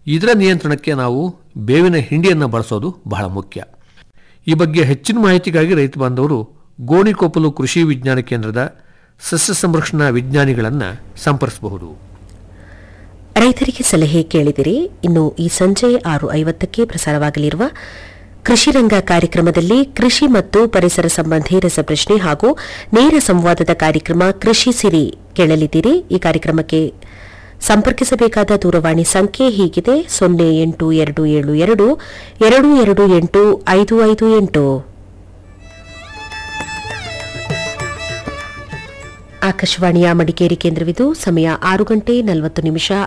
ಇದರ ನಿಯಂತ್ರಣಕ್ಕೆ ನಾವು ಬೇವಿನ ಹಿಂಡಿಯನ್ನು ಬಳಸೋದು ಬಹಳ ಮುಖ್ಯ ಈ ಬಗ್ಗೆ ಹೆಚ್ಚಿನ ಮಾಹಿತಿಗಾಗಿ ರೈತ ಬಾಂಧವರು ಗೋಣಿಕೊಪ್ಪಲು ಕೃಷಿ ವಿಜ್ಞಾನ ಕೇಂದ್ರದ ಸಸ್ಯ ಸಂರಕ್ಷಣಾ ವಿಜ್ಞಾನಿಗಳನ್ನು ಸಂಪರ್ಕಿಸಬಹುದು ರೈತರಿಗೆ ಸಲಹೆ ಕೇಳಿದಿರಿ ಇನ್ನು ಈ ಸಂಜೆ ಆರು ಐವತ್ತಕ್ಕೆ ಪ್ರಸಾರವಾಗಲಿರುವ ಕೃಷಿ ರಂಗ ಕಾರ್ಯಕ್ರಮದಲ್ಲಿ ಕೃಷಿ ಮತ್ತು ಪರಿಸರ ಸಂಬಂಧಿ ರಸಪ್ರಶ್ನೆ ಹಾಗೂ ನೇರ ಸಂವಾದದ ಕಾರ್ಯಕ್ರಮ ಕೃಷಿ ಸಿರಿ ಕೇಳಲಿದ್ದೀರಿ ಈ ಕಾರ್ಯಕ್ರಮಕ್ಕೆ ಸಂಪರ್ಕಿಸಬೇಕಾದ ದೂರವಾಣಿ ಸಂಖ್ಯೆ ಹೀಗಿದೆ ಸೊನ್ನೆ ಎಂಟು ಎರಡು ಏಳು ಎರಡು ಎರಡು ಎರಡು ಎಂಟು ಐದು ಐದು ಎಂಟು ಆಕಾಶವಾಣಿಯ ಮಡಿಕೇರಿ ಕೇಂದ್ರವಿದು ಸಮಯ ಆರು ಗಂಟೆ ನಲವತ್ತು ನಿಮಿಷ